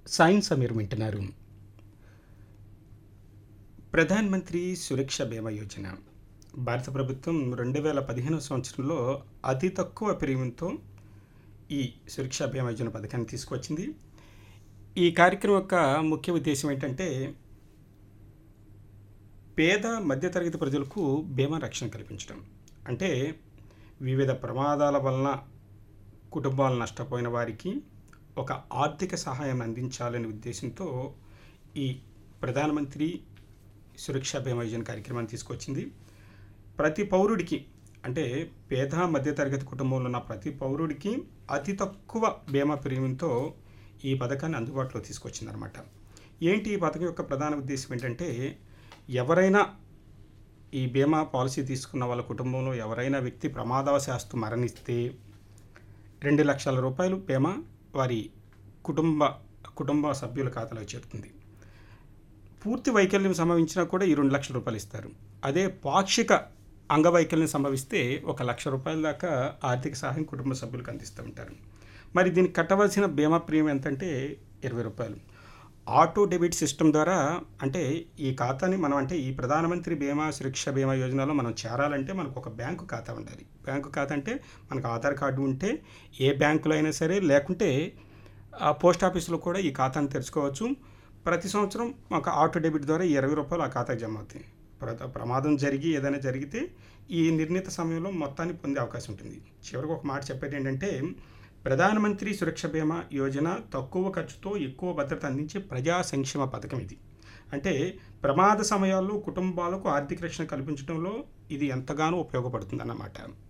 science మీరు వింటున్నారు ప్రధాన్ మంత్రి సురక్ష బీమా యోజన భారత ప్రభుత్వం రెండు వేల పదిహేను సంవత్సరంలో అతి తక్కువ ప్రీమియంతో ఈ సురక్ష బీమా యోజన పథకాన్ని తీసుకొచ్చింది ఈ కార్యక్రమం యొక్క ముఖ్య ఉద్దేశం ఏంటంటే పేద మధ్యతరగతి ప్రజలకు బీమా రక్షణ కల్పించడం అంటే వివిధ ప్రమాదాల వలన కుటుంబాలు నష్టపోయిన వారికి ఒక ఆర్థిక సహాయం అందించాలనే ఉద్దేశంతో ఈ ప్రధానమంత్రి సురక్ష బీమా యోజన కార్యక్రమాన్ని తీసుకొచ్చింది ప్రతి పౌరుడికి అంటే పేద మధ్యతరగతి కుటుంబంలో ఉన్న ప్రతి పౌరుడికి అతి తక్కువ బీమా ప్రీమియంతో ఈ పథకాన్ని అందుబాటులో తీసుకొచ్చిందనమాట ఏంటి ఈ పథకం యొక్క ప్రధాన ఉద్దేశం ఏంటంటే ఎవరైనా ఈ బీమా పాలసీ తీసుకున్న వాళ్ళ కుటుంబంలో ఎవరైనా వ్యక్తి ప్రమాదవశాస్తు మరణిస్తే రెండు లక్షల రూపాయలు బీమా వారి కుటుంబ కుటుంబ సభ్యుల ఖాతాలో చేరుతుంది పూర్తి వైకల్యం సంభవించినా కూడా ఈ రెండు లక్షల రూపాయలు ఇస్తారు అదే పాక్షిక అంగవైకల్యం సంభవిస్తే ఒక లక్ష రూపాయల దాకా ఆర్థిక సహాయం కుటుంబ సభ్యులకు అందిస్తూ ఉంటారు మరి దీనికి కట్టవలసిన బీమా ప్రీమియం ఎంతంటే ఇరవై రూపాయలు ఆటో డెబిట్ సిస్టమ్ ద్వారా అంటే ఈ ఖాతాని మనం అంటే ఈ ప్రధానమంత్రి బీమా సురక్ష బీమా యోజనలో మనం చేరాలంటే మనకు ఒక బ్యాంకు ఖాతా ఉండాలి బ్యాంకు ఖాతా అంటే మనకు ఆధార్ కార్డు ఉంటే ఏ బ్యాంకులో అయినా సరే లేకుంటే ఆ పోస్ట్ ఆఫీసులో కూడా ఈ ఖాతాను తెరుచుకోవచ్చు ప్రతి సంవత్సరం ఒక ఆటో డెబిట్ ద్వారా ఈ ఇరవై రూపాయలు ఆ ఖాతాకి జమ అవుతాయి ప్ర- ప్రమాదం జరిగి ఏదైనా జరిగితే ఈ నిర్ణీత సమయంలో మొత్తాన్ని పొందే అవకాశం ఉంటుంది చివరికి ఒక మాట చెప్పేది ఏంటంటే ప్రధానమంత్రి సురక్ష బీమా యోజన తక్కువ ఖర్చుతో ఎక్కువ భద్రత అందించే ప్రజా సంక్షేమ పథకం ఇది అంటే ప్రమాద సమయాల్లో కుటుంబాలకు ఆర్థిక రక్షణ కల్పించడంలో ఇది ఎంతగానో ఉపయోగపడుతుంది అన్నమాట